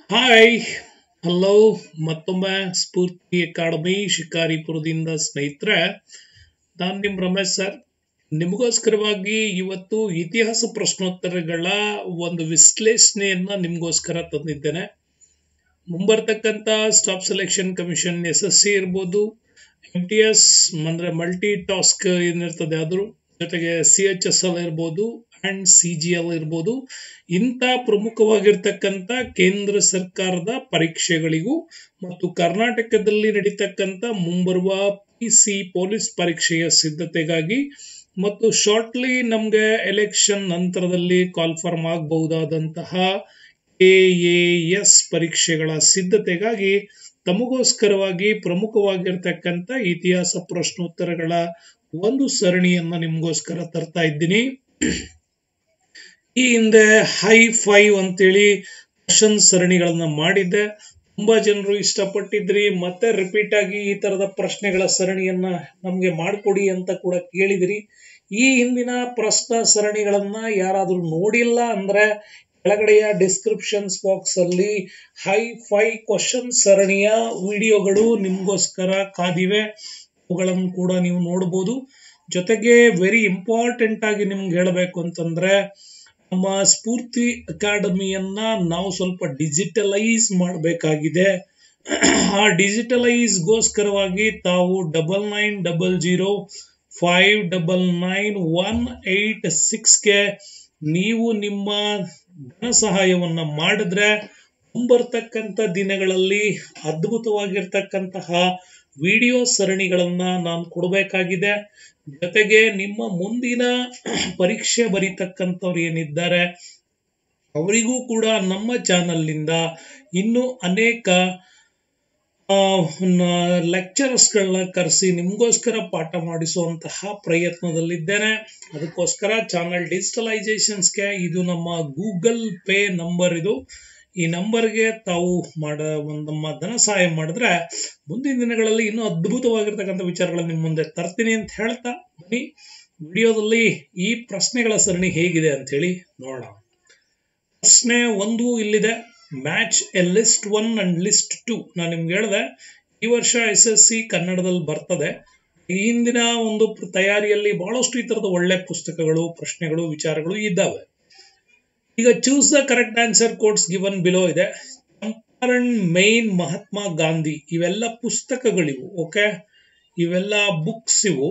hi hello ಮತ್ತೊಮ್ಮೆ ಸ್ಫೂರ್ತಿ academy ಶಿಕಾರಿಪುರದಿಂದ ಸ್ನೇಹಿತರೆ ನಾನು ನಿಮ್ ರಮೇಶ್ ಸರ್ ನಿಮಗೋಸ್ಕರವಾಗಿ ಇವತ್ತು ಇತಿಹಾಸ ಪ್ರಶ್ನೋತ್ತರಗಳ ಒಂದು ವಿಶ್ಲೇಷಣೆಯನ್ನ ನಿಮಗೋಸ್ಕರ ತಂದಿದ್ದೇನೆ ಮುಂಬರ್ತಕ್ಕಂಥ staff selection commission S S C ಇರ್ಬೋದು ಎಂ ಟಿ ಎಸ್ ಅಂದ್ರೆ ಮಲ್ಟಿ ಟಾಸ್ಕ್ ಏನಿರ್ತದೆ ಅದ್ರ ಜೊತೆಗೆ ಸಿ ಎಚ್ ಎಸ್ ಎಲ್ ಇರ್ಬೋದು ಅಂಡ್ ಸಿ ಜಿ ಎಲ್ ಇರ್ಬೋದು ಇಂಥ ಪ್ರಮುಖವಾಗಿರ್ತಕ್ಕಂಥ ಕೇಂದ್ರ ಸರ್ಕಾರದ ಪರೀಕ್ಷೆಗಳಿಗೂ ಮತ್ತು ಕರ್ನಾಟಕದಲ್ಲಿ ನಡೀತಕ್ಕಂಥ ಮುಂಬರುವ ಪಿ ಸಿ ಪೊಲೀಸ್ ಪರೀಕ್ಷೆಯ ಸಿದ್ಧತೆಗಾಗಿ ಮತ್ತು ಶಾರ್ಟ್ಲಿ ನಮ್ಗೆ ಎಲೆಕ್ಷನ್ ನಂತರದಲ್ಲಿ ಕಾಲ್ಫರ್ಮ್ ಆಗಬಹುದಾದಂತಹ ಎ ಎಸ್ ಪರೀಕ್ಷೆಗಳ ಸಿದ್ಧತೆಗಾಗಿ ತಮಗೋಸ್ಕರವಾಗಿ ಪ್ರಮುಖವಾಗಿರ್ತಕ್ಕಂಥ ಇತಿಹಾಸ ಪ್ರಶ್ನೋತ್ತರಗಳ ಒಂದು ಸರಣಿಯನ್ನ ನಿಮ್ಗೋಸ್ಕರ ತರ್ತಾ ಇದ್ದೀನಿ ಈ ಹಿಂದೆ ಹೈ ಫೈವ್ ಅಂತೇಳಿ ಕ್ವಶನ್ ಸರಣಿಗಳನ್ನ ಮಾಡಿದ್ದೆ ತುಂಬಾ ಜನರು ಇಷ್ಟಪಟ್ಟಿದ್ರಿ ಮತ್ತೆ ರಿಪೀಟ್ ಆಗಿ ಈ ತರದ ಪ್ರಶ್ನೆಗಳ ಸರಣಿಯನ್ನ ನಮ್ಗೆ ಮಾಡ್ಕೊಡಿ ಅಂತ ಕೂಡ ಕೇಳಿದಿರಿ ಈ ಹಿಂದಿನ ಪ್ರಶ್ನ ಸರಣಿಗಳನ್ನ ಯಾರಾದ್ರೂ ನೋಡಿಲ್ಲ ಅಂದ್ರೆ ಕೆಳಗಡೆಯ ಡಿಸ್ಕ್ರಿಪ್ಷನ್ಸ್ ಬಾಕ್ಸ್ ಅಲ್ಲಿ ಹೈ ಫೈ ಕ್ವಶನ್ ಸರಣಿಯ ವಿಡಿಯೋಗಳು ನಿಮ್ಗೋಸ್ಕರ ಕಾದಿವೆ ಅವುಗಳನ್ನು ಕೂಡ ನೀವು ನೋಡಬಹುದು ಜೊತೆಗೆ ವೆರಿ ಇಂಪಾರ್ಟೆಂಟ್ ಆಗಿ ನಿಮ್ಗೆ ಹೇಳಬೇಕು ಅಂತಂದ್ರೆ ನಮ್ಮ ಸ್ಫೂರ್ತಿ ಅಕಾಡೆಮಿಯನ್ನ ನಾವು ಸ್ವಲ್ಪ ಡಿಜಿಟಲೈಸ್ ಮಾಡಬೇಕಾಗಿದೆ ಆ ಡಿಜಿಟಲೈಸ್ಗೋಸ್ಕರವಾಗಿ ತಾವು double nine double zero five double nine one eight ಸಿಕ್ಸ್ಗೆ ನೀವು ನಿಮ್ಮ ಧನ ಸಹಾಯವನ್ನ ಮಾಡಿದ್ರೆ ಮುಂಬರ್ತಕ್ಕಂಥ ದಿನಗಳಲ್ಲಿ ಅದ್ಭುತವಾಗಿರ್ತಕ್ಕಂತಹ ವಿಡಿಯೋ ಸರಣಿಗಳನ್ನ ನಾನು ಕೊಡಬೇಕಾಗಿದೆ ಜೊತೆಗೆ ನಿಮ್ಮ ಮುಂದಿನ ಪರೀಕ್ಷೆ ಬರೀತಕ್ಕಂಥವ್ರು ಏನಿದ್ದಾರೆ ಅವರಿಗೂ ಕೂಡ ನಮ್ಮ ಚಾನಲ್ನಿಂದ ಇನ್ನೂ ಅನೇಕ ಲೆಕ್ಚರರ್ಸ್ಗಳನ್ನ ಕರೆಸಿ ನಿಮ್ಗೋಸ್ಕರ ಪಾಠ ಮಾಡಿಸುವಂತಹ ಪ್ರಯತ್ನದಲ್ಲಿದ್ದೇನೆ ಅದಕ್ಕೋಸ್ಕರ ಚಾನಲ್ ಡಿಜಿಟಲೈಸೇಷನ್ಸ್ಗೆ ಇದು ನಮ್ಮ ಗೂಗಲ್ ಪೇ ನಂಬರ್ ಇದು ಈ ನಂಬರ್ಗೆ ತಾವು ಮಾಡ ಒಂದು ನಮ್ಮ ಧನ ಸಹಾಯ ಮಾಡಿದ್ರೆ ಮುಂದಿನ ದಿನಗಳಲ್ಲಿ ಇನ್ನೂ ಅದ್ಭುತವಾಗಿರ್ತಕ್ಕಂಥ ವಿಚಾರಗಳನ್ನ ನಿಮ್ಮ ಮುಂದೆ ತರ್ತೀನಿ ಅಂತ ಹೇಳ್ತಾ ಬನ್ನಿ ವಿಡಿಯೋದಲ್ಲಿ ಈ ಪ್ರಶ್ನೆಗಳ ಸರಣಿ ಹೇಗಿದೆ ಅಂತ ಹೇಳಿ ನೋಡೋಣ ಪ್ರಶ್ನೆ ಒಂದು ಇಲ್ಲಿದೆ match A list one and list two ನಾನು ನಿಮ್ಗೆ ಹೇಳಿದೆ ಈ ವರ್ಷ ಎಸ್ ಎಸ್ ಸಿ ಕನ್ನಡದಲ್ಲಿ ಬರ್ತದೆ ಈ ಹಿಂದಿನ ಒಂದು ತಯಾರಿಯಲ್ಲಿ ಬಹಳಷ್ಟು ಈ ತರದ ಒಳ್ಳೆ ಪುಸ್ತಕಗಳು ಪ್ರಶ್ನೆಗಳು ವಿಚಾರಗಳು ಇದ್ದಾವೆ ಈಗ choose the correct answer codes given below ಇದೆ ಚಂಪಾರಣ್ ಮೈನ್ ಮಹಾತ್ಮ ಗಾಂಧಿ ಇವೆಲ್ಲ ಪುಸ್ತಕಗಳಿವು ಓಕೆ ಇವೆಲ್ಲ ಬುಕ್ಸ್ ಇವು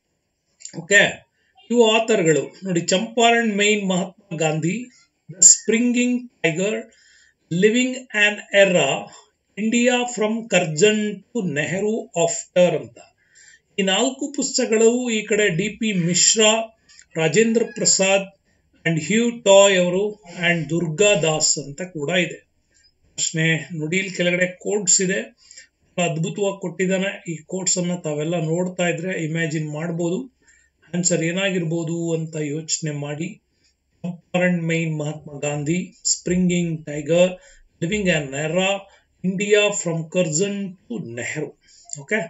ಓಕೆ ಇವು ಆಥರ್ಗಳು ನೋಡಿ Champaran mein Mahatma Gandhi the springing tiger living an era India from Curzon to Nehru after ಅಂತ ಈ ನಾಲ್ಕು ಪುಸ್ತಕಗಳು ಈ ಕಡೆ D P Mishra Rajendra Prasad and Hugh Toye ಅವರು ಅಂಡ್ ದುರ್ಗಾ ದಾಸ್ ಅಂತ ಕೂಡ ಇದೆ ಪ್ರಶ್ನೆ ನುಡಿಲ್ ಕೆಳಗಡೆ ಕೋಡ್ಸ್ ಇದೆ ಅದ್ಭುತವಾಗಿ ಕೊಟ್ಟಿದ್ದಾನೆ ಈ ಕೋಡ್ಸ್ ಅನ್ನ ತಾವೆಲ್ಲ ನೋಡ್ತಾ ಇದ್ರೆ ಇಮ್ಯಾಜಿನ್ ಮಾಡ್ಬೋದು ಆನ್ಸರ್ ಏನಾಗಿರ್ಬೋದು ಅಂತ ಯೋಚನೆ ಮಾಡಿ Champaran mein Mahatma Gandhi springing tiger living an era India from Curzon to Nehru okay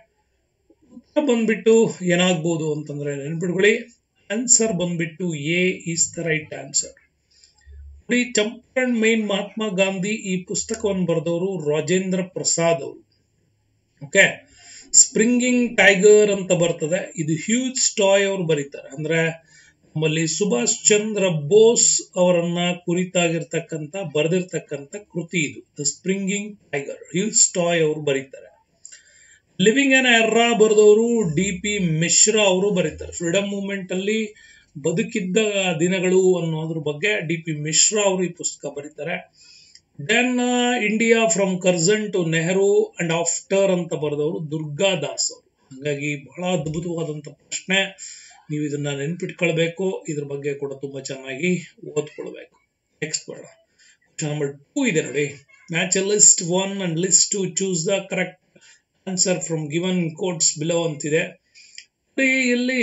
ಬಂದ್ಬಿಟ್ಟು ಏನಾಗ್ಬೋದು ಅಂತಂದ್ರೆ ನೆನ್ಪಿಟ್ಕೊಳ್ಳಿ ಆನ್ಸರ್ ಬಂದ್ಬಿಟ್ಟು A is the right answer ನೋಡಿ ಚಂಪಾರಣ್ ಮೈನ್ ಮಹಾತ್ಮ ಗಾಂಧಿ ಈ ಪುಸ್ತಕವನ್ನು ಬರೆದವರು ರಾಜೇಂದ್ರ ಪ್ರಸಾದ್ ಅವರು ಓಕೆ ಸ್ಪ್ರಿಂಗಿಂಗ್ ಟೈಗರ್ ಅಂತ ಬರ್ತದೆ ಇದು ಹ್ಯೂಜ್ ಸ್ಟಾಯ್ ಅವರು ಬರೀತಾರೆ ಅಂದ್ರೆ ನಮ್ಮಲ್ಲಿ ಸುಭಾಷ್ ಚಂದ್ರ ಬೋಸ್ ಅವರನ್ನ ಕುರಿತಾಗಿರ್ತಕ್ಕಂಥ ಬರೆದಿರ್ತಕ್ಕಂಥ ಕೃತಿ ಇದು the springing tiger Hugh Toye ಅವರು ಬರೀತಾರೆ ಲಿವಿಂಗ್ ಅನ್ ಎರ್ರಾ ಬರೆದವರು ಡಿ ಪಿ ಮಿಶ್ರಾ ಅವರು ಬರೀತಾರೆ ಫ್ರೀಡಮ್ ಮೂವ್ಮೆಂಟ್ ಅಲ್ಲಿ ಬದುಕಿದ್ದ ದಿನಗಳು ಅನ್ನೋದ್ರ ಬಗ್ಗೆ ಡಿ ಪಿ ಮಿಶ್ರಾ ಅವರು ಈ ಪುಸ್ತಕ ಬರೀತಾರೆ then India from Curzon to Nehru and after ಅಂತ ಬರೆದವರು ದುರ್ಗಾ ದಾಸ್ ಅವರು ಹಾಗಾಗಿ ಬಹಳ ಅದ್ಭುತವಾದಂತ ಪ್ರಶ್ನೆ ನೀವು ಇದನ್ನ ನೆನ್ಪಿಟ್ಕೊಳ್ಬೇಕು ಇದ್ರ ಬಗ್ಗೆ ಕೂಡ ತುಂಬಾ ಚೆನ್ನಾಗಿ ಓದ್ಕೊಳ್ಬೇಕು ನೆಕ್ಸ್ಟ್ ಬರೋಣ ಕ್ವಶನ್ ನಂಬರ್ ಟೂ ಇದೆ ನೋಡಿ match list one and list two choose the correct answer from given codes below ಅಂತಿದೆ ಇಲ್ಲಿ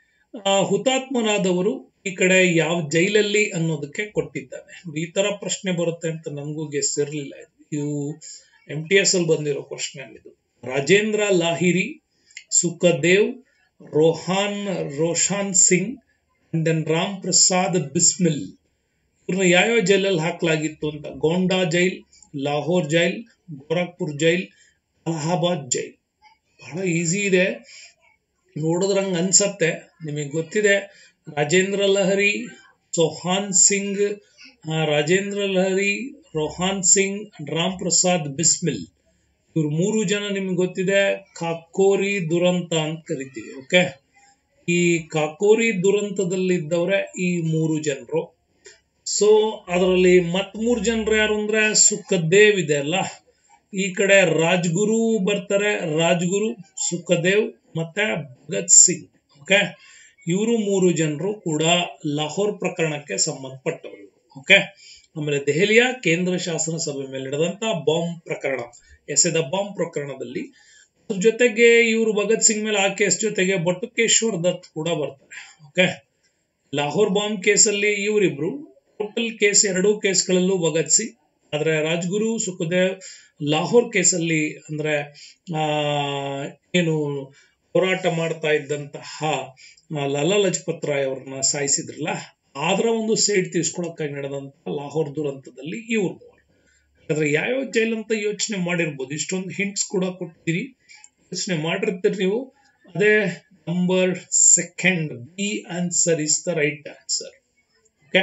ಹುತಾತ್ಮನಾದವರು ಈ ಕಡೆ ಯಾವ ಜೈಲಲ್ಲಿ ಅನ್ನೋದಕ್ಕೆ ಕೊಟ್ಟಿದ್ದಾನೆ ಈ ತರ ಪ್ರಶ್ನೆ ಬರುತ್ತೆ ಅಂತ ನನಗೂ ಗೆಸ್ ಇರಲಿಲ್ಲ ಇದು ಎಂ ಟಿ ಎಸ್ ಅಲ್ಲಿ ಬಂದಿರೋ ಪ್ರಶ್ನೆ ಇದು ರಾಜೇಂದ್ರ ಲಾಹಿರಿ ಸುಖದೇವ್ ರೋಹಾನ್ ರೋಷಾನ್ ಸಿಂಗ್ ಅಂಡ್ ದೆನ್ ರಾಮ್ ಪ್ರಸಾದ್ ಬಿಸ್ಮಿಲ್ ಇವ್ರನ್ನ ಯಾವ್ಯಾವ ಜೈಲಲ್ಲಿ ಹಾಕಲಾಗಿತ್ತು ಅಂತ Gonda jail Lahore jail Gorakhpur jail Allahabad jail ಬಹಳ ಈಸಿ ಇದೆ ನೋಡಿದ್ರಂಗ ಅನ್ಸತ್ತೆ ನಿಮಗೆ ಗೊತ್ತಿದೆ ರಾಜೇಂದ್ರ ಲಹರಿ ಚೌಹಾನ್ ಸಿಂಗ್ ಆ, ರಾಜೇಂದ್ರ ಲಹರಿ ರೋಹಾನ್ ಸಿಂಗ್ ರಾಮ್ ಪ್ರಸಾದ್ ಬಿಸ್ಮಿಲ್ ಇವ್ರು ಮೂರು ಜನ ನಿಮ್ಗೆ ಗೊತ್ತಿದೆ ಕಾಕೋರಿ ದುರಂತ ಅಂತ ಕರಿತೀವಿ ಓಕೆ ಈ ಕಾಕೋರಿ ದುರಂತದಲ್ಲಿದ್ದವ್ರೆ ಈ ಮೂರು ಜನರು ಸೊ ಅದರಲ್ಲಿ ಮತ್ ಮೂರು ಜನರು ಯಾರು ಅಂದ್ರೆ ಸುಖದೇವ್ ಇದೆ ಅಲ್ಲ ಈ ಕಡೆ ರಾಜ್ಗುರು ಬರ್ತಾರೆ ರಾಜ್ಗುರು ಸುಖದೇವ್ ಮತ್ತೆ ಭಗತ್ ಸಿಂಗ್ ಓಕೆ ಇವರು ಮೂರು ಜನರು ಕೂಡ ಲಾಹೋರ್ ಪ್ರಕರಣಕ್ಕೆ ಸಂಬಂಧಪಟ್ಟವರು ಓಕೆ ಆಮೇಲೆ ದೆಹಲಿಯ ಕೇಂದ್ರ ಶಾಸನ ಸಭೆ ಮೇಲೆ ನಡೆದಂತ ಬಾಂಬ್ ಪ್ರಕರಣ ಎಸೆದ ಬಾಂಬ್ ಪ್ರಕರಣದಲ್ಲಿ ಅದ್ರ ಜೊತೆಗೆ ಇವರು ಭಗತ್ ಸಿಂಗ್ ಮೇಲೆ ಆ ಕೇಸ್ ಜೊತೆಗೆ ಬಟುಕೇಶ್ವರ್ ದತ್ ಕೂಡ ಬರ್ತಾರೆ ಓಕೆ ಲಾಹೋರ್ ಬಾಂಬ್ ಕೇಸಲ್ಲಿ ಇವರಿಬ್ರು ಟೋಟಲ್ ಕೇಸ್ ಎರಡೂ ಕೇಸ್ಗಳಲ್ಲೂ ಭಗತ್ ಸಿಂಗ್ ಆದ್ರೆ ರಾಜ್ಗುರು ಸುಖದೇವ್ ಲಾಹೋರ್ ಕೇಸಲ್ಲಿ ಅಂದ್ರೆ ಆ ಏನು ಹೋರಾಟ ಮಾಡ್ತಾ ಇದ್ದಂತಹ ಆ, ಲಾಲಾ ಲಜಪತ್ ರಾಯ್ ಅವ್ರನ್ನ ಸಾಯಿಸಿದ್ರಲ್ಲ ಅದರ ಒಂದು ಸೈಡ್ ತೀರ್ಸ್ಕೊಳಕ್ಕಾಗಿ ನಡೆದಂತ ಲಾಹೋರ್ ದುರಂತದಲ್ಲಿ ಇವ್ರು ಆದ್ರೆ ಯಾವ್ಯಾವ ಜೈಲ್ ಅಂತ ಯೋಚನೆ ಮಾಡಿರ್ಬೋದು ಇಷ್ಟೊಂದು ಹಿಂಟ್ಸ್ ಕೂಡ ಕೊಟ್ಟಿರಿ ಯೋಚನೆ ಮಾಡಿರ್ತೀರಿ ನೀವು ಅದೇ number second B answer is the right answer okay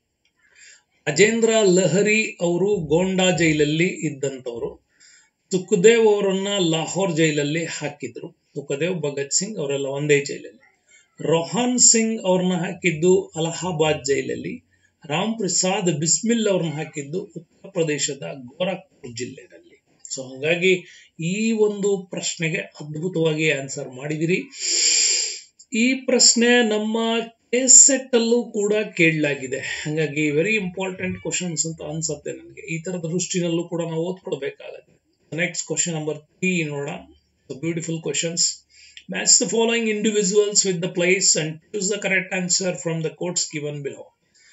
Ajendra Lahari ಅವರು ಗೋಂಡಾ ಜೈಲಲ್ಲಿ ಇದ್ದಂತವರು ಸುಖದೇವ್ ಅವರನ್ನ ಲಾಹೋರ್ ಜೈಲಲ್ಲಿ ಹಾಕಿದ್ರು ಸುಖದೇವ್ ಭಗತ್ ಸಿಂಗ್ ಅವರೆಲ್ಲ ಒಂದೇ ಜೈಲಲ್ಲಿ ರೋಹಾನ್ ಸಿಂಗ್ ಅವ್ರನ್ನ ಹಾಕಿದ್ದು ಅಲಹಾಬಾದ್ ಜೈಲಲ್ಲಿ ರಾಮ್ ಪ್ರಸಾದ್ ಬಿಸ್ಮಿಲ್ ಅವ್ರನ್ನ ಹಾಕಿದ್ದು ಉತ್ತರ ಪ್ರದೇಶದ ಗೋರಖ್ಪುರ್ ಜಿಲ್ಲೆಯಲ್ಲಿ ಸೊ ಹಾಗಾಗಿ ಈ ಒಂದು ಪ್ರಶ್ನೆಗೆ ಅದ್ಭುತವಾಗಿ ಆನ್ಸರ್ ಮಾಡಿದಿರಿ ಈ ಪ್ರಶ್ನೆ ನಮ್ಮ ಸೆಟ್ ಅಲ್ಲೂ ಕೂಡ ಕೇಳಲಾಗಿದೆ ಹಾಗಾಗಿ ವೆರಿ ಇಂಪಾರ್ಟೆಂಟ್ ಕ್ವಶನ್ಸ್ ಅಂತ ಅನ್ಸುತ್ತೆ ನನಗೆ ಈ ತರದ ದೃಷ್ಟಿನಲ್ಲೂ ಕೂಡ ನಾವು ಓದ್ಕೊಳ್ಬೇಕಾಗತ್ತೆ ನೆಕ್ಸ್ಟ್ ಕ್ವಶನ್ ನಂಬರ್ ತ್ರೀ ನೋಡೋಣ beautiful questions match the following individuals with the place and choose the correct answer from the codes given below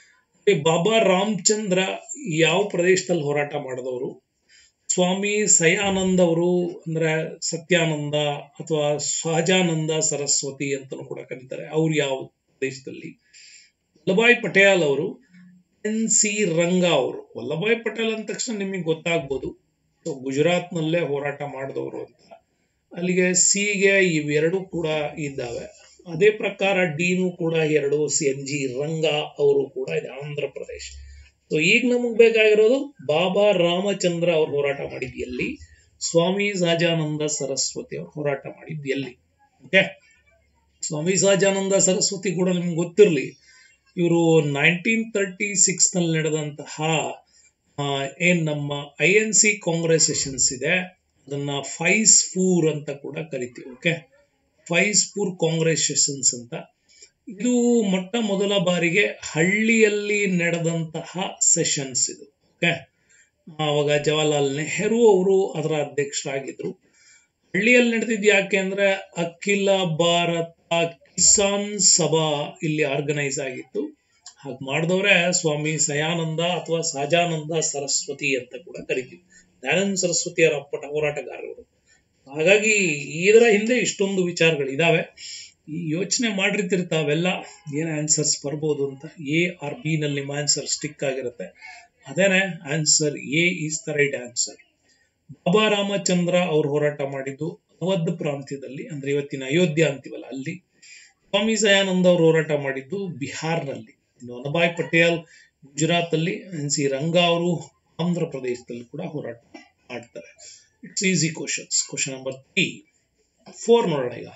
Baba Ramchandra ಯಾವ ಪ್ರದೇಶದಲ್ಲಿ ಹೋರಾಟ ಮಾಡಿದವರು ಸ್ವಾಮಿ ಸಯಾನಂದ ಅವರು ಅಂದ್ರೆ ಸತ್ಯಾನಂದ ಅಥವಾ ಸಹಜಾನಂದ ಸರಸ್ವತಿ ಅಂತಲೂ ಕೂಡ ಕರೀತಾರೆ ಅವ್ರು ಯಾವ ಪ್ರದೇಶದಲ್ಲಿ ವಲ್ಲಭಾಯ್ ಪಟೇಲ್ ಅವರು ಎನ್ ಸಿ ರಂಗ ಅವರು ವಲ್ಲಭಾಯ್ ಪಟೇಲ್ ಅಂದ ತಕ್ಷಣ ನಿಮಗೆ ಗೊತ್ತಾಗ್ಬೋದು ಸೊ ಗುಜರಾತ್ ನಲ್ಲೇ ಹೋರಾಟ ಮಾಡಿದವರು ಅಂತ ಅಲ್ಲಿಗೆ ಸಿಗೆ ಇವೆರಡು ಕೂಡ ಇದ್ದಾವೆ ಅದೇ ಪ್ರಕಾರ ಡಿನು ಕೂಡ ಎರಡು ಸಿ ಎನ್ ಜಿ ರಂಗ ಅವರು ಕೂಡ ಇದೆ ಆಂಧ್ರ ಪ್ರದೇಶ್ ಸೊ ಈಗ ನಮಗ್ ಬೇಕಾಗಿರೋದು ಬಾಬಾ ರಾಮಚಂದ್ರ ಅವ್ರು ಹೋರಾಟ ಮಾಡಿದ್ ಎಲ್ಲಿ ಸ್ವಾಮಿ ಸಹಜಾನಂದ ಸರಸ್ವತಿ ಅವ್ರು ಹೋರಾಟ ಮಾಡಿದ್ ಎಲ್ಲಿ ಓಕೆ ಸ್ವಾಮಿ ಸಹಜಾನಂದ ಸರಸ್ವತಿ ಕೂಡ ನಿಮ್ಗೆ ಗೊತ್ತಿರಲಿ ಇವರು ನೈನ್ಟೀನ್ ತರ್ಟಿ ಸಿಕ್ಸ್ ನಲ್ಲಿ ನಡೆದಂತಹ ಆ, ಏನ್ ನಮ್ಮ ಐ ಎನ್ ಸಿ ಕಾಂಗ್ರೆಸೇಷನ್ಸ್ ಇದೆ ಅದನ್ನ ಫೈಸ್ ಫೂರ್ ಅಂತ ಕೂಡ ಕರಿತೀವಿ ಓಕೆ ಫೈಸ್ ಪೂರ್ ಕಾಂಗ್ರೆಸೇಷನ್ಸ್ ಅಂತ ಇದು ಮೊಟ್ಟ ಮೊದಲ ಬಾರಿಗೆ ಹಳ್ಳಿಯಲ್ಲಿ ನಡೆದಂತಹ ಸೆಷನ್ಸ್ ಇದು ಓಕೆ ಆವಾಗ ಜವಾಹರ್ಲಾಲ್ ನೆಹರು ಅವರು ಅದರ ಅಧ್ಯಕ್ಷರಾಗಿದ್ರು ಹಳ್ಳಿಯಲ್ಲಿ ನಡೆದಿದ್ದು ಯಾಕೆ ಅಂದ್ರೆ ಅಖಿಲ ಭಾರತ ಕಿಸಾನ್ ಸಭಾ ಇಲ್ಲಿ ಆರ್ಗನೈಸ್ ಆಗಿತ್ತು ಹಾಗೆ ಮಾಡಿದವ್ರೆ ಸ್ವಾಮಿ ಸಯಾನಂದ ಅಥವಾ ಸಹಜಾನಂದ ಸರಸ್ವತಿ ಅಂತ ಕೂಡ ಕರಿತೀವಿ ದಯಾನಂದ ಸರಸ್ವತಿ ಅವರ ಅಪ್ಪಟ ಹೋರಾಟಗಾರರು ಹಾಗಾಗಿ ಇದರ ಹಿಂದೆ ಇಷ್ಟೊಂದು ವಿಚಾರಗಳು ಇದಾವೆ ಈ ಯೋಚನೆ ಮಾಡಿರ್ತಿರ್ತಾವೆಲ್ಲ ಏನ್ ಆನ್ಸರ್ಸ್ ಬರ್ಬೋದು ಅಂತ ಎ ಆರ್ ಬಿ ನಲ್ಲಿ ನಿಮ್ಮ ಆನ್ಸರ್ ಸ್ಟಿಕ್ ಆಗಿರುತ್ತೆ ಅದೇನೆ answer A is the right answer Baba Ramchandra ಅವ್ರು ಹೋರಾಟ ಮಾಡಿದ್ದು ಅವಧ್ ಪ್ರಾಂತ್ಯದಲ್ಲಿ ಅಂದ್ರೆ ಇವತ್ತಿನ ಅಯೋಧ್ಯ ಅಂತೀವಲ್ಲ ಅಲ್ಲಿ ಸ್ವಾಮಿ ಸಯಾನಂದ ಅವರು ಹೋರಾಟ ಮಾಡಿದ್ದು ಬಿಹಾರ್ನಲ್ಲಿ ಇನ್ನು ವಲ್ಲಭಾಯ್ ಪಟೇಲ್ ಗುಜರಾತ್ ಅಲ್ಲಿ ಎನ್ ಸಿ ರಂಗ ಅವರು ಆಂಧ್ರ ಪ್ರದೇಶದಲ್ಲಿ ಕೂಡ ಹೋರಾಟ ಮಾಡ್ತಾರೆ it's easy questions question number three four ನೋಡೋಣ ಈಗ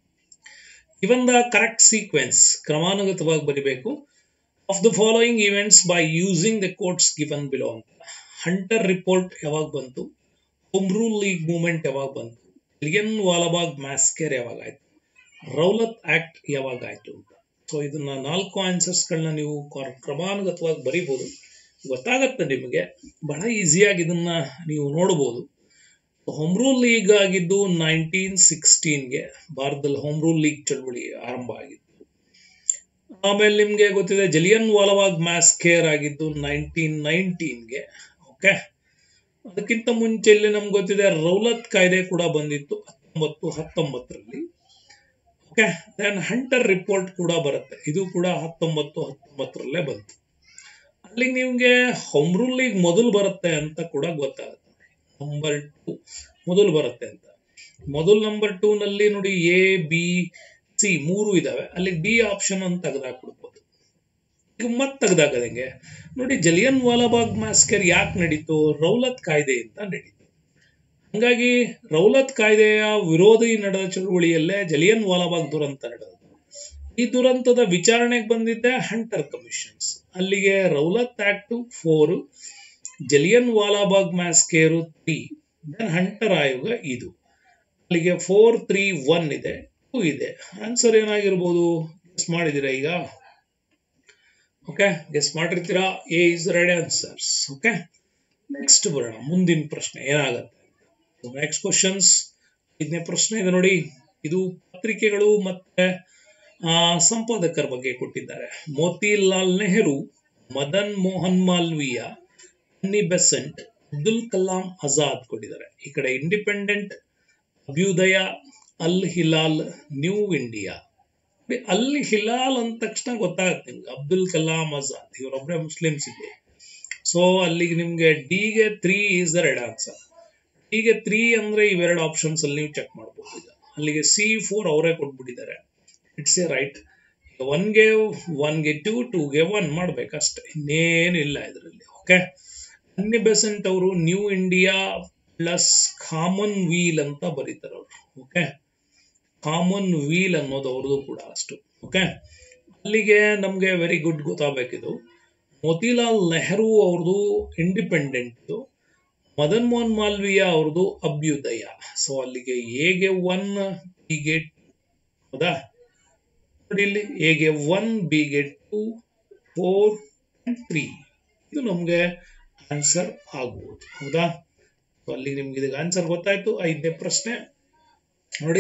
ಇವನ್ ದ ಕರೆಕ್ಟ್ ಸೀಕ್ವೆನ್ಸ್ ಕ್ರಮಾನುಗತವಾಗಿ ಬರಿಬೇಕು of the following events by using the codes given below ಅಂತ ಹಂಟರ್ ರಿಪೋರ್ಟ್ ಯಾವಾಗ ಬಂತು ಹೋಮ್ ರೂಲ್ ಲೀಗ್ ಮೂವ್ಮೆಂಟ್ ಯಾವಾಗ ಬಂತು ಲಿಯನ್ ವಾಲಬಾಗ್ ಮ್ಯಾಸ್ಕೇರ್ ಯಾವಾಗ ಆಯ್ತು ರೌಲತ್ ಆಕ್ಟ್ ಯಾವಾಗ ಆಯ್ತು ಅಂತ ಸೊ ಇದನ್ನ ನಾಲ್ಕು ಆನ್ಸರ್ಸ್ಗಳನ್ನ ನೀವು ಕ್ರ- ಕ್ರಮಾನುಗತವಾಗಿ ಬರಿಬೋದು ಗೊತ್ತಾಗತ್ತೆ ನಿಮಗೆ ಬಹಳ ಈಸಿಯಾಗಿ ಇದನ್ನ ನೀವು ನೋಡಬಹುದು ಹೋಮ್ ರೂಲ್ ಲೀಗ್ ಆಗಿದ್ದು ನೈನ್ಟೀನ್ ಸಿಕ್ಸ್ಟೀನ್ಗೆ ಭಾರತದಲ್ಲಿ ಹೋಮ್ ರೂಲ್ ಲೀಗ್ ಚಳವಳಿ ಆರಂಭ ಆಗಿತ್ತು ಆಮೇಲೆ ನಿಮ್ಗೆ ಗೊತ್ತಿದೆ ಜಲಿಯನ್ ವಾಲವಾಗ್ ಮ್ಯಾಸ್ಕೇರ್ ಆಗಿದ್ದು ನೈನ್ಟೀನ್ ನೈನ್ಟೀನ್ಗೆ ಓಕೆ ಅದಕ್ಕಿಂತ ಮುಂಚೆ ಇಲ್ಲಿ ನಮ್ಗೆ ಗೊತ್ತಿದೆ ರೌಲತ್ ಕಾಯ್ದೆ ಕೂಡ ಬಂದಿತ್ತು ಹತ್ತೊಂಬತ್ತು ಹತ್ತೊಂಬತ್ತರಲ್ಲಿ ಓಕೆ ದೆನ್ ಹಂಟರ್ ರಿಪೋರ್ಟ್ ಕೂಡ ಬರುತ್ತೆ ಇದು ಕೂಡ ಹತ್ತೊಂಬತ್ತು ಹತ್ತೊಂಬತ್ತರಲ್ಲೇ ಬಂತು ಅಲ್ಲಿ ನಿಮ್ಗೆ ಹೋಮ್ ರೂಲಿಗೆ ಮೊದಲು ಬರುತ್ತೆ ಅಂತ ಕೂಡ ಗೊತ್ತಾಗುತ್ತೆ ನಂಬರ್ ಟು ಮೊದಲು ಬರುತ್ತೆ ಅಂತ ಮೊದಲು ನಂಬರ್ ಟೂ ನಲ್ಲಿ ನೋಡಿ ಎ ಬಿ ಸಿ ಮೂರು ಇದಾವೆ ಅಲ್ಲಿ ಡಿ ಆಪ್ಷನ್ ಅಂತ ತೆಗೆದಾಕ್ಬಿಡ್ಬೋದು ಈಗ ಮತ್ತೆ ತೆಗೆದಾಕದಂಗೆ ನೋಡಿ ಜಲಿಯನ್ ವಾಲಾಬಾಗ್ ಮಾಸ್ಕರ್ ಯಾಕೆ ನಡೀತು ರೌಲತ್ ಕಾಯ್ದೆಯಿಂದ ನಡೀತು ಹಂಗಾಗಿ ರೌಲತ್ ಕಾಯ್ದೆಯ ವಿರೋಧಿ ನಡೆದ ಚಳುವಳಿಯಲ್ಲೇ ಜಲಿಯನ್ ವಾಲಾಬಾಗ್ ದುರಂತ ನಡೆದದ್ದು ಈ ದುರಂತದ ವಿಚಾರಣೆಗೆ ಬಂದಿದ್ದೆ ಹಂಟರ್ ಕಮಿಷನ್ಸ್ ಅಲ್ಲಿಗೆ Rowlatt act four Jallian Walabagh massacre three then Hunter ಆಯೋಗ ಇದು ಅಲ್ಲಿಗೆ ಫೋರ್ ತ್ರೀ ಒನ್ ಇದೆ ಟೂ ಇದೆ ಆನ್ಸರ್ ಏನಾಗಿರ್ಬೋದು ಗೆಸ್ ಮಾಡಿದ್ದೀರಾ ಈಗ ಓಕೆ ಗೆಸ್ ಮಾಡಿರ್ತೀರಾ A is right answers okay next ಬರೋಣ ಮುಂದಿನ ಪ್ರಶ್ನೆ ಏನಾಗತ್ತೆ ನೆಕ್ಸ್ಟ್ ಕ್ವಶನ್ಸ್ ಐದನೇ ಪ್ರಶ್ನೆ ಇದೆ ನೋಡಿ ಇದು ಪತ್ರಿಕೆಗಳು ಮತ್ತೆ ಆ, ಸಂಪಾದಕರ ಬಗ್ಗೆ ಕೊಟ್ಟಿದ್ದಾರೆ ಮೋತಿಲಾಲ್ ನೆಹರು ಮದನ್ ಮೋಹನ್ ಮಾಲ್ವಿಯ ಅನ್ನಿ ಬೆಸೆಂಟ್ ಅಬ್ದುಲ್ ಕಲಾಂ ಆಜಾದ್ ಕೊಟ್ಟಿದ್ದಾರೆ ಈ ಕಡೆ ಇಂಡಿಪೆಂಡೆಂಟ್ ಅಭ್ಯುದಯ ಅಲ್ ಹಿಲಾಲ್ ನ್ಯೂ ಇಂಡಿಯಾ ನೋಡಿ, ಅಲ್ ಹಿಲಾಲ್ ಅಂದ ತಕ್ಷಣ ಗೊತ್ತಾಗುತ್ತೆ ನಿಮ್ಗೆ ಅಬ್ದುಲ್ ಕಲಾಂ ಆಜಾದ್ ಇವರೊಬ್ಬರೇ ಮುಸ್ಲಿಮ್ಸ್ ಇದೆ ಸೊ ಅಲ್ಲಿಗೆ ನಿಮ್ಗೆ ಡಿಗೆ three is the right answer ಡಿಗೆ ತ್ರೀ ಅಂದ್ರೆ ಇವೆರಡು ಆಪ್ಷನ್ಸ್ ಅಲ್ಲಿ ನೀವು ಚೆಕ್ ಮಾಡ್ಬೋದು ಈಗ ಅಲ್ಲಿಗೆ ಸಿ ಫೋರ್ ಅವರೇ ಕೊಟ್ಬಿಟ್ಟಿದ್ದಾರೆ ಇಟ್ಸ್ ಎ ರೈಟ್ ಒನ್ಗೆ ಒನ್ಗೆ ಟೂ ಟೂಗೆ ಒನ್ ಮಾಡ್ಬೇಕಷ್ಟೇ ಇನ್ನೇನು ಇಲ್ಲ ಇದರಲ್ಲಿ ಓಕೆ ಅನ್ನಿ ಬೆಸೆಂಟ್ ಅವರು New India plus Commonweal ಅಂತ ಬರೀತಾರೆ ಅವರು ಓಕೆ ಕಾಮನ್ ವೀಲ್ ಅನ್ನೋದು ಅವ್ರದ್ದು ಕೂಡ ಅಷ್ಟು ಓಕೆ ಅಲ್ಲಿಗೆ ನಮಗೆ ವೆರಿ ಗುಡ್ ಗೊತ್ತಾಗಬೇಕಿದು ಮೋತಿಲಾಲ್ ನೆಹರು ಅವ್ರದ್ದು ಇಂಡಿಪೆಂಡೆಂಟ್ ಮದನ್ ಮೋಹನ್ ಮಾಲ್ವಿಯ ಅವ್ರದ್ದು ಅಭ್ಯುದಯ ಸೊ ಅಲ್ಲಿಗೆ ಎಗೆ ಒನ್ ಬಿಗೆ ಹೌದಾ ನೋಡಿ ಇಲ್ಲಿ ಎಗೆ ಒನ್ ಬಿಗೆ ಟೂ ಫೋರ್ ಅಂಡ್ ತ್ರೀ ಇದು ನಮಗೆ ಆನ್ಸರ್ ಆಗ್ಬೋದು ಹೌದಾ So ಅಲ್ಲಿ ನಿಮ್ಗೆ ಇದಕ್ಕೆ ಆನ್ಸರ್ ಗೊತ್ತಾಯ್ತು ಐದನೇ ಪ್ರಶ್ನೆ ನೋಡಿ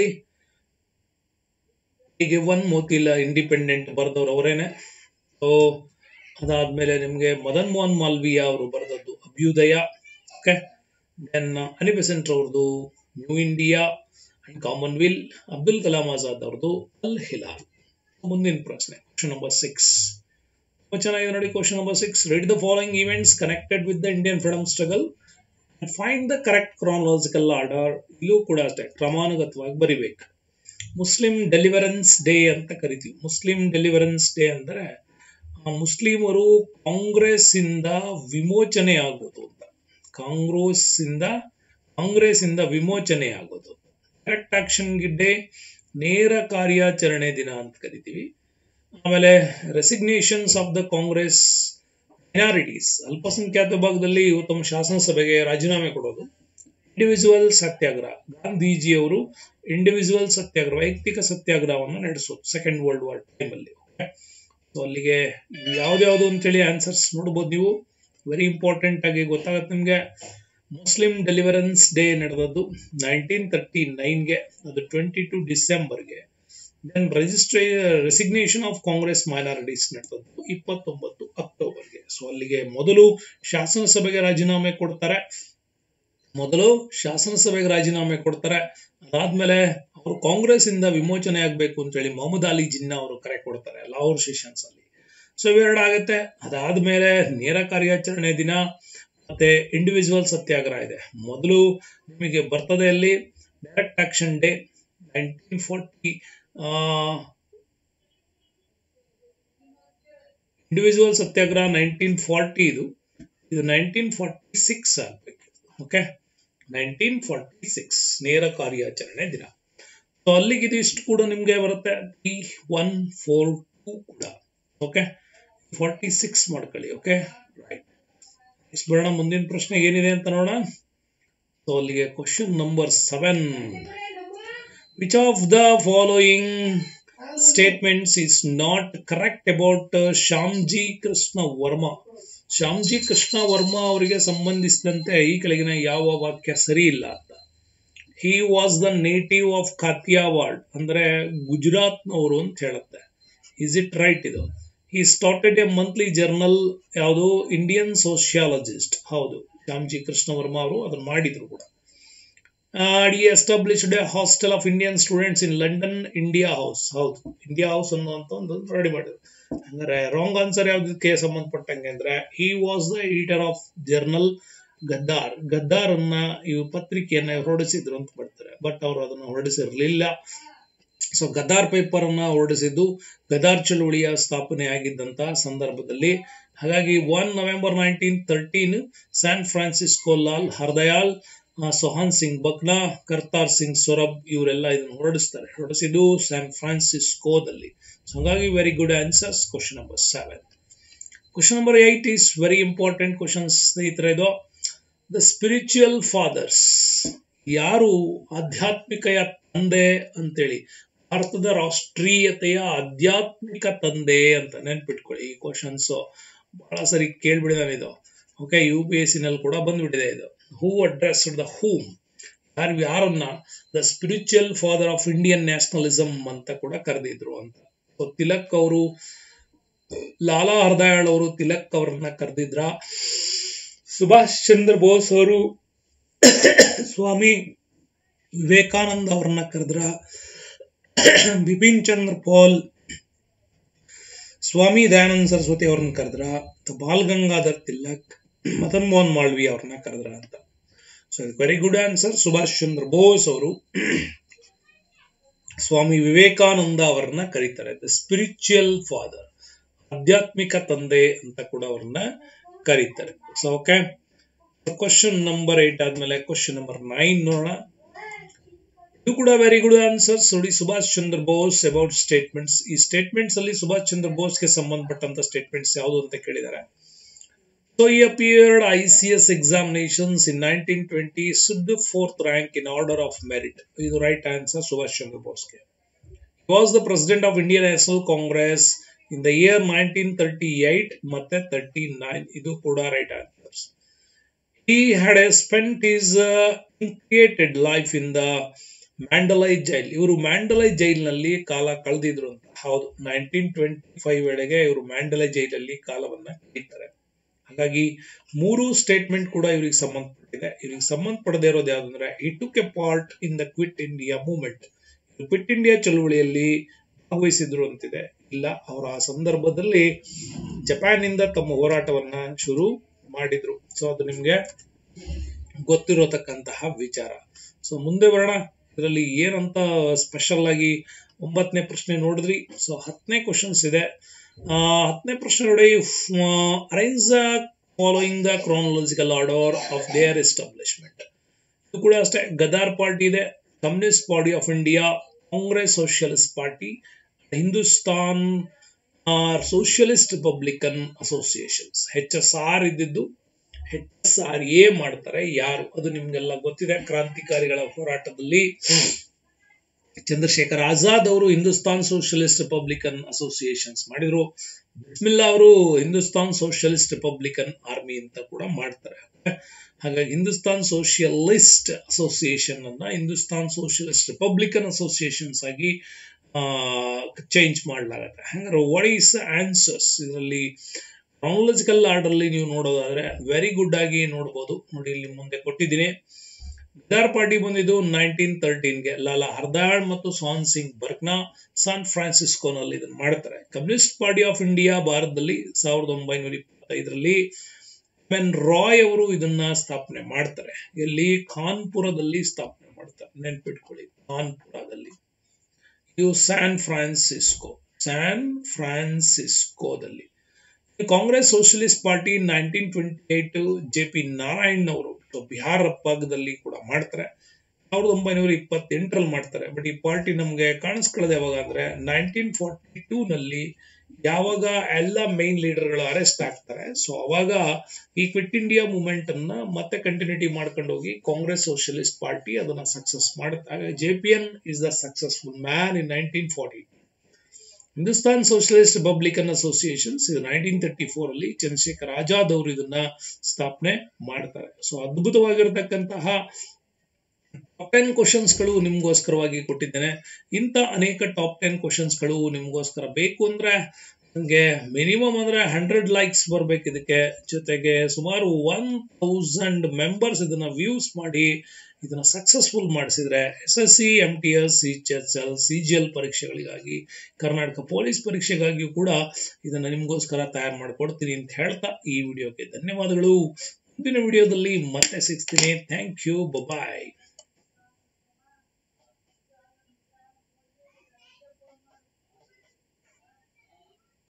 ಹೀಗೆ ಒನ್ ಮೋತಿಲ ಇಂಡಿಪೆಂಡೆಂಟ್ ಬರೆದವ್ರು ಅವರೇನೆ ಸೊ ಅದಾದ್ಮೇಲೆ ನಿಮ್ಗೆ ಮದನ್ ಮೋಹನ್ ಮಾಲ್ವಿಯಾ ಅವರು ಬರೆದದ್ದು ಅಭ್ಯುದಯ ಓಕೆ ದೆನ್ ಅನಿಬೆಸೆಂಟ್ ಅವ್ರದ್ದು New India and Commonweal Abdul Kalam Azad ಅವ್ರದ್ದು ಅಲ್ ಹಿಲಾಲ್ ಮುಂದಿನ ಪ್ರಶ್ನೆ ಕ್ವಶನ್ ನಂಬರ್ ಸಿಕ್ಸ್ ತುಂಬಾ ಚೆನ್ನಾಗಿದೆ ನೋಡಿ question number six read the following events connected with the Indian freedom struggle find the correct chronological order ಇಲ್ಲೂ ಕೂಡ ಅಷ್ಟೇ ಕ್ರಮಾನುಗತವಾಗಿ ಬರಿಬೇಕು ಮುಸ್ಲಿಂ ಡೆಲಿವರೆನ್ಸ್ ಡೇ ಅಂತ ಕರಿತೀವಿ ಮುಸ್ಲಿಂ ಡೆಲಿವರೆನ್ಸ್ ಡೇ ಅಂದ್ರೆ ಆ, ಮುಸ್ಲಿಮರು ಕಾಂಗ್ರೆಸ್ ಇಂದ ವಿಮೋಚನೆ ಆಗೋದು ಅಂತ ಕಾಂಗ್ರೆಸ್ ಇಂದ ಕಾಂಗ್ರೆಸ್ ಇಂದ ವಿಮೋಚನೆ ಆಗೋದು ಕರೆಕ್ಟ್ ಆಕ್ಷನ್ ಡೇ ನೇರ ಕಾರ್ಯಾಚರಣೆ ದಿನ ಅಂತ ಕರಿತೀವಿ ಆಮೇಲೆ resignations of the Congress minorities ಅಲ್ಪಸಂಖ್ಯಾತ ವಿಭಾಗದಲ್ಲಿ ತಮ್ಮ ಶಾಸನಸಭೆಗೆ ರಾಜೀನಾಮೆ ಕೊಡೋದು ಇಂಡಿವಿಜುವಲ್ ಸತ್ಯಾಗ್ರಹ ಗಾಂಧೀಜಿಯವರು ಇಂಡಿವಿಜುವಲ್ ಸತ್ಯಾಗ್ರಹ ವೈಯಕ್ತಿಕ ಸತ್ಯಾಗ್ರಹವನ್ನು ನಡೆಸೋದು ಸೆಕೆಂಡ್ ವರ್ಲ್ಡ್ ವಾರ್ ಟೈಮಲ್ಲಿ ಸೊ ಅಲ್ಲಿಗೆ ಯಾವ್ದ್ಯಾವ್ದು ಅಂತೇಳಿ ಆನ್ಸರ್ಸ್ ನೋಡ್ಬೋದು ನೀವು ವೆರಿ ಇಂಪಾರ್ಟೆಂಟ್ ಆಗಿ ಗೊತ್ತಾಗತ್ತೆ ನಿಮಗೆ ಮುಸ್ಲಿಂ ಡೆಲಿವರೆನ್ಸ್ ಡೇ ನಡೆದದ್ದು ನೈನ್ಟೀನ್ ತರ್ಟಿ ನೈನ್ಗೆ ಅದು ಟ್ವೆಂಟಿ ಟು ಡಿಸೆಂಬರ್ಗೆ ದೆನ್ ರಿಜಿಸ್ಟ್ರೇ ರೆಸಿಗ್ನೇಷನ್ ಆಫ್ ಕಾಂಗ್ರೆಸ್ ಮೈನಾರಿಟೀಸ್ ನಡೆದದ್ದು ಇಪ್ಪತ್ತೊಂಬತ್ತು ಅಕ್ಟೋಬರ್ಗೆ ಸೊ ಅಲ್ಲಿಗೆ ಮೊದಲು ಶಾಸನಸಭೆಗೆ ರಾಜೀನಾಮೆ ಕೊಡ್ತಾರೆ ಮೊದಲು ಶಾಸನಸಭೆಗೆ ರಾಜೀನಾಮೆ ಕೊಡ್ತಾರೆ ಅದಾದ್ಮೇಲೆ ಅವರು ಕಾಂಗ್ರೆಸ್ ಇಂದ ವಿಮೋಚನೆ ಆಗ್ಬೇಕು ಅಂತ ಹೇಳಿ ಮೊಹಮ್ಮದ್ ಅಲಿ ಜಿನ್ನಾ ಅವರು ಕರೆ ಕೊಡ್ತಾರೆ ಲಾಹೋರ್ ಸೆಷನ್ಸ್ ಅಲ್ಲಿ ಸೊ ಇವೆರಡು ಆಗುತ್ತೆ ಅದಾದ್ಮೇಲೆ ನೇರ ಕಾರ್ಯಾಚರಣೆ ದಿನ ಮತ್ತೆ ಇಂಡಿವಿಜುವಲ್ ಸತ್ಯಾಗ್ರಹ ಇದೆ ಮೊದಲು ನಿಮಗೆ ಬರ್ತದೆ ಅಲ್ಲಿ direct action day nineteen forty individual satyagraha nineteen forty ಇದು ಇದು ನೈನ್ಟೀನ್ ಫಾರ್ಟಿ ಸಿಕ್ಸ್ ಆಗ್ಬೇಕು ಓಕೆ ನೈನ್ಟೀನ್ ಫಾರ್ಟಿ ಸಿಕ್ಸ್ ನೇರ ಕಾರ್ಯಾಚರಣೆ ದಿನ ಸೊ ಅಲ್ಲಿಗೆ ಇದು ಇಷ್ಟು ಕೂಡ ನಿಮ್ಗೆ ಬರುತ್ತೆ ತ್ರೀ ಒನ್ ಫೋರ್ ಟೂ ಕೂಡ ಓಕೆ ಫಾರ್ಟಿ ಸಿಕ್ಸ್ ಮಾಡ್ಕೊಳ್ಳಿ ಓಕೆ ರೈಟ್ ಇಷ್ಟು ಬರೋಣ ಮುಂದಿನ ಪ್ರಶ್ನೆ ಏನಿದೆ ಅಂತ ನೋಡೋಣ ಸೊ ಅಲ್ಲಿಗೆ question number seven which of the following statements is not correct about Shyamji Krishna Varma Shyamji Krishna Varma ಅವರಿಗೆ ಸಂಬಂಧಿಸಿದಂತೆ ಈ ಕೆಳಗಿನ ಯಾವ ವಾಕ್ಯ ಸರಿ ಇಲ್ಲ ಅಂತ he was the native of Kathiawad ಅಂದ್ರೆ ಗುಜರಾತ್ನವರು ಅಂತ ಹೇಳುತ್ತೆ ಇಸ್ ಇಟ್ ರೈಟ್ ಇದು ಈ ಸ್ಟಾರ್ಟೆಡ್ ಎ ಮಂತ್ಲಿ ಜರ್ನಲ್ ಯಾವುದು ಇಂಡಿಯನ್ ಸೋಷಿಯಾಲಜಿಸ್ಟ್ ಹೌದು ಶ್ಯಾಮ್ಜಿ ಕೃಷ್ಣ ವರ್ಮಾ ಅವರು ಅದನ್ನ ಮಾಡಿದ್ರು ಕೂಡ ಡಿ established a hostel of Indian students in London India House ಹೌದು ಇಂಡಿಯಾ ಹೌಸ್ ಅನ್ನುವಂತ ಒಂದು ರೆಡಿ ಮಾಡಿದ್ರು ಹಂಗಾರೆ ರಾಂಗ್ ಆನ್ಸರ್ ಯಾವ್ದಕ್ಕೆ ಸಂಬಂಧಪಟ್ಟಂಗೆ ಅಂದ್ರೆ he was the editor of journal Ghadar Ghadar ಅನ್ನ ಈ ಪತ್ರಿಕೆಯನ್ನ ಹೊರಡಿಸಿದ್ರು ಅಂತ ಬರ್ತಾರೆ ಬಟ್ ಅವರು ಅದನ್ನ ಹೊರಡಿಸಿರ್ಲಿಲ್ಲ ಸೊ ಗದ್ದಾರ್ ಪೇಪರ್ ಅನ್ನ ಹೊರಡಿಸಿದ್ದು ಗದ್ದಾರ್ ಚಳುವಳಿಯ ಸ್ಥಾಪನೆ ಆಗಿದ್ದಂತಹ ಸಂದರ್ಭದಲ್ಲಿ ಹಾಗಾಗಿ one November nineteen thirteen San Francisco Lal Hardayal ಆ, ಸೊಹಾನ್ ಸಿಂಗ್ ಬಕ್ನಾ ಕರ್ತಾರ್ ಸಿಂಗ್ ಸೊರಬ್ ಇವರೆಲ್ಲ ಇದನ್ನು ಹೊರಡಿಸ್ತಾರೆ ಹೊರಡಿಸಿದ್ದು ಸ್ಯಾನ್ ಫ್ರಾನ್ಸಿಸ್ಕೋದಲ್ಲಿ ಸೊ ಹಾಗಾಗಿ very good answers question number seven question number eight is very important question ಸ್ನೇಹಿತರೆ ಇದು ದ ಸ್ಪಿರಿಚುವಲ್ ಫಾದರ್ಸ್ ಯಾರು ಆಧ್ಯಾತ್ಮಿಕೆಯ ತಂದೆ ಅಂತೇಳಿ ಭಾರತದ ರಾಷ್ಟ್ರೀಯತೆಯ ಆಧ್ಯಾತ್ಮಿಕ ತಂದೆ ಅಂತ ನೆನ್ಪಿಟ್ಕೊಳ್ಳಿ ಈ ಕ್ವಶನ್ಸ್ ಬಹಳ ಸರಿ ಕೇಳ್ಬಿಡಿದಾನೆ ಇದು ಓಕೆ ಯು ಪಿ ಎಸ್ ನಲ್ಲಿ ಕೂಡ ಬಂದ್ಬಿಟ್ಟಿದೆ ಇದು ಹೂ ಅಡ್ರೆಸ್ ದ ಹೂಮ್ ಯಾರು ಯಾರನ್ನ the spiritual father of Indian nationalism ಅಂತ ಕೂಡ ಕರೆದಿದ್ರು ಅಂತ ಸೊ ತಿಲಕ್ ಅವರು ಲಾಲಾ ಹರ್ದಯಾಳ್ ಅವರು ತಿಲಕ್ ಅವರನ್ನ ಕರೆದಿದ್ರ ಸುಭಾಷ್ ಚಂದ್ರ ಬೋಸ್ ಅವರು ಸ್ವಾಮಿ ವಿವೇಕಾನಂದ ಅವರನ್ನ ಕರೆದ್ರ ಬಿಪಿನ್ ಚಂದ್ರ ಪಾಲ್ ಸ್ವಾಮಿ ದಯಾನಂದ ಸರಸ್ವತಿ ಅವ್ರನ್ನ ಕರೆದ್ರ ಬಾಲ್ ಗಂಗಾಧರ್ ತಿಲಕ್ ಮದನ್ ಮೋಹನ್ ಮಾಳ್ವಿ ಅವ್ರನ್ನ ಕರೆದ್ರ ಅಂತ so very good answer Subhash Chandra Bose ಅವರು ಸ್ವಾಮಿ ವಿವೇಕಾನಂದ ಅವರನ್ನ ಕರೀತಾರೆ ದ ಸ್ಪಿರಿಚುವಲ್ ಫಾದರ್ ಆಧ್ಯಾತ್ಮಿಕ ತಂದೆ ಅಂತ ಕೂಡ ಅವ್ರನ್ನ ಕರೀತಾರೆ so okay question number eight ಆದ್ಮೇಲೆ ಕ್ವಶನ್ ನಂಬರ್ ನೈನ್ ನೋಡೋಣ ಇದು ಕೂಡ ವೆರಿ ಗುಡ್ ಆನ್ಸರ್ಸ್ ನೋಡಿ ಸುಭಾಷ್ ಚಂದ್ರ ಬೋಸ್ ಅಬೌಟ್ ಸ್ಟೇಟ್ಮೆಂಟ್ಸ್ ಈ ಸ್ಟೇಟ್ಮೆಂಟ್ಸ್ ಅಲ್ಲಿ ಸುಭಾಷ್ ಚಂದ್ರ ಬೋಸ್ಗೆ ಸಂಬಂಧಪಟ್ಟಂತ ಸ್ಟೇಟ್ಮೆಂಟ್ಸ್ ಯಾವುದು ಅಂತ ಕೇಳಿದ್ದಾರೆ ಸೊ ಈ appeared I C S examinations in nineteen twenty stood fourth rank in order of merit ಇದು ರೈಟ್ ಆನ್ಸರ್ ಸುಭಾಷ್ ಚಂದ್ರ ಬೋಸ್ಗೆ was the president of Indian National Congress in the year nineteen thirty eight ಮತ್ತೆ thirty nine ಇದು ಕೂಡ right answers he had a spent his uh, created life in the Mandalay jail ಇವರು Mandalay ಜೈಲ್ನಲ್ಲಿ ಕಾಲ ಕಳೆದಿದ್ರು ಅಂತ ಹೌದು nineteen twenty five ವೇಳೆಗೆ ಇವರು ಮ್ಯಾಂಡಲೈ ಜೈಲಲ್ಲಿ ಕಾಲವನ್ನ ಕಳೀತಾರೆ ಹಾಗಾಗಿ ಮೂರು ಸ್ಟೇಟ್ಮೆಂಟ್ ಕೂಡ ಇವ್ರಿಗೆ ಸಂಬಂಧಪಟ್ಟಿದೆ ಇವ್ರಿಗೆ ಸಂಬಂಧಪಡದೇ ಇರೋದು ಯಾವ್ದಂದ್ರೆ ಈ took a part in the quit India movement quit India ಚಳುವಳಿಯಲ್ಲಿ ಭಾಗವಹಿಸಿದ್ರು ಅಂತಿದೆ ಇಲ್ಲ ಅವರ ಆ ಸಂದರ್ಭದಲ್ಲಿ ಜಪಾನ್ ಇಂದ ತಮ್ಮ ಹೋರಾಟವನ್ನ ಶುರು ಮಾಡಿದ್ರು ಸೊ ಅದು ನಿಮ್ಗೆ ಗೊತ್ತಿರತಕ್ಕಂತಹ ವಿಚಾರ ಸೊ ಮುಂದೆ ಬರೋಣ ಇದರಲ್ಲಿ ಏನಂತ ಸ್ಪೆಷಲ್ ಆಗಿ ಒಂಬತ್ತನೇ ಪ್ರಶ್ನೆ ನೋಡಿದ್ರಿ ಸೊ ಹತ್ತನೇ ಕ್ವಶನ್ಸ್ ಇದೆ ಆ, ಹತ್ತನೇ ಪ್ರಶ್ನೆ ನೋಡಿ arrange following the chronological order of their establishment ಇದು ಕೂಡ ಅಷ್ಟೇ ಗದಾರ್ ಪಾರ್ಟಿ ಇದೆ Communist Party of India Congress Socialist Party Hindustan Socialist Republican Associations H S R ಇದ್ದಿದ್ದು ಎಚ್ ಎಸ್ ಆರ್ ಎ ಮಾಡ್ತಾರೆ ಯಾರು ಅದು ನಿಮ್ಗೆಲ್ಲ ಗೊತ್ತಿದೆ ಕ್ರಾಂತಿಕಾರಿಗಳ ಹೋರಾಟದಲ್ಲಿ ಚಂದ್ರಶೇಖರ್ ಆಜಾದ್ ಅವರು ಹಿಂದೂಸ್ತಾನ್ ಸೋಷಿಯಲಿಸ್ಟ್ ರಿಪಬ್ಲಿಕನ್ ಅಸೋಸಿಯೇಷನ್ಸ್ ಮಾಡಿದ್ರು ಬಿಸ್ಮಿಲ್ಲಾ ಅವರು ಹಿಂದೂಸ್ತಾನ್ ಸೋಷಿಯಲಿಸ್ಟ್ ರಿಪಬ್ಲಿಕನ್ ಆರ್ಮಿ ಅಂತ ಕೂಡ ಮಾಡ್ತಾರೆ ಹಾಗಾಗಿ ಹಿಂದೂಸ್ತಾನ್ ಸೋಷಿಯಲಿಸ್ಟ್ ಅಸೋಸಿಯೇಷನ್ ಅನ್ನ ಹಿಂದೂಸ್ತಾನ್ ಸೋಷಿಯಲಿಸ್ಟ್ ರಿಪಬ್ಲಿಕನ್ ಅಸೋಸಿಯೇಷನ್ಸ್ ಆಗಿ ಚೇಂಜ್ ಮಾಡಲಾಗತ್ತೆ ಹಂಗಾರೆ ವಾಟ್ ಈಸ್ ಆನ್ಸರ್ಸ್ ಇದರಲ್ಲಿ ಕ್ರಾನಲಾಜಿಕಲ್ ಆರ್ಡರ್ ಅಲ್ಲಿ ನೀವು ನೋಡೋದಾದ್ರೆ ವೆರಿ ಗುಡ್ ಆಗಿ ನೋಡಬಹುದು ನೋಡಿ ಇಲ್ಲಿ ಮುಂದೆ ಕೊಟ್ಟಿದ್ದೀನಿ ಗದಾರ್ ಪಾರ್ಟಿ ಬಂದಿದ್ದು ನೈನ್ಟೀನ್ ತರ್ಟೀನ್ಗೆ ಲಾಲಾ ಹರ್ದಾಳ್ ಮತ್ತು ಸಾನ್ ಸಿಂಗ್ ಬರ್ಗ್ನಾ ಸಾನ್ ಫ್ರಾನ್ಸಿಸ್ಕೋನಲ್ಲಿ ಇದನ್ನ ಮಾಡ್ತಾರೆ ಕಮ್ಯುನಿಸ್ಟ್ ಪಾರ್ಟಿ ಆಫ್ ಇಂಡಿಯಾ ಭಾರತದಲ್ಲಿ ಸಾವಿರದ ಒಂಬೈನೂರ ಇಪ್ಪತ್ತೈದರಲ್ಲಿ ಎನ್ ರಾಯ್ ಅವರು ಇದನ್ನ ಸ್ಥಾಪನೆ ಮಾಡ್ತಾರೆ ಎಲ್ಲಿ ಖಾನ್ಪುರದಲ್ಲಿ ಸ್ಥಾಪನೆ ಮಾಡ್ತಾರೆ ನೆನ್ಪಿಟ್ಕೊಳ್ಳಿ ಖಾನ್ಪುರದಲ್ಲಿ ಇದು ಸ್ಯಾನ್ ಫ್ರಾನ್ಸಿಸ್ಕೋ ಸ್ಯಾನ್ ಫ್ರಾನ್ಸಿಸ್ಕೋದಲ್ಲಿ Congress Socialist Party nineteen twenty eight J P Narayan ಅವರು ಬಿಹಾರ ಭಾಗದಲ್ಲಿ ಕೂಡ ಮಾಡ್ತಾರೆ ಸಾವಿರದ ಒಂಬೈನೂರ ಇಪ್ಪತ್ತೆಂಟರಲ್ಲಿ ಮಾಡ್ತಾರೆ ಬಟ್ ಈ ಪಾರ್ಟಿ ನಮ್ಗೆ ಕಾಣಿಸ್ಕೊಳ್ಳೋದು ಯಾವಾಗ ಅಂದ್ರೆ ನೈನ್ಟೀನ್ ಫಾರ್ಟಿ ಟೂ ನಲ್ಲಿ ಯಾವಾಗ ಎಲ್ಲ ಮೈನ್ ಲೀಡರ್ಗಳು ಅರೆಸ್ಟ್ ಆಗ್ತಾರೆ ಸೊ ಅವಾಗ ಈ ಕ್ವಿಟ್ ಇಂಡಿಯಾ ಮೂವ್ಮೆಂಟ್ ಅನ್ನ ಮತ್ತೆ ಕಂಟಿನ್ಯೂಟಿ ಮಾಡ್ಕೊಂಡು ಹೋಗಿ ಕಾಂಗ್ರೆಸ್ ಸೋಷಿಯಲಿಸ್ಟ್ ಪಾರ್ಟಿ ಅದನ್ನ ಸಕ್ಸಸ್ ಮಾಡುತ್ತೆ J P N is the successful man in nineteen forty Hindustan Socialist Republican Associations ಇದು ನೈನ್ಟೀನ್ ತರ್ಟಿ ಫೋರ್ ಅಲ್ಲಿ ಚಂದ್ರಶೇಖರ್ ಆಜಾದ್ ಅವರು ಇದನ್ನ ಸ್ಥಾಪನೆ ಮಾಡ್ತಾರೆ ಸೊ ಅದ್ಭುತವಾಗಿರತಕ್ಕಂತಹ ಟಾಪ್ ಟೆನ್ ಗಳು ನಿಮ್ಗೋಸ್ಕರವಾಗಿ ಕೊಟ್ಟಿದ್ದೇನೆ ಇಂಥ ಅನೇಕ ಟಾಪ್ ಟೆನ್ ಗಳು ನಿಮ್ಗೋಸ್ಕರ ಬೇಕು ಅಂದ್ರೆ ನನಗೆ ಮಿನಿಮಮ್ ಅಂದ್ರೆ ಹಂಡ್ರೆಡ್ ಲೈಕ್ಸ್ ಬರ್ಬೇಕು ಇದಕ್ಕೆ ಜೊತೆಗೆ ಸುಮಾರು ಒನ್ ತೌಸಂಡ್ ಮೆಂಬರ್ಸ್ ಇದನ್ನ ವ್ಯೂಸ್ ಮಾಡಿ ಇದನ್ನ ಸಕ್ಸಸ್ಫುಲ್ ಮಾಡಿಸಿದ್ರೆ S S C M T S C H S L C G L ಪರೀಕ್ಷೆಗಳಿಗಾಗಿ ಕರ್ನಾಟಕ ಪೊಲೀಸ್ ಪರೀಕ್ಷೆಗಾಗಿಯೂ ಕೂಡ ಇದನ್ನ ನಿಮಗೋಸ್ಕರ ತಯಾರು ಮಾಡಿಕೊಡ್ತೀನಿ ಅಂತ ಹೇಳ್ತಾ ಈ ವಿಡಿಯೋಗೆ ಧನ್ಯವಾದಗಳು ಮುಂದಿನ ವಿಡಿಯೋದಲ್ಲಿ ಮತ್ತೆ ಸಿಗ್ತೀನಿ ಥ್ಯಾಂಕ್ ಯು ಬಾಯ್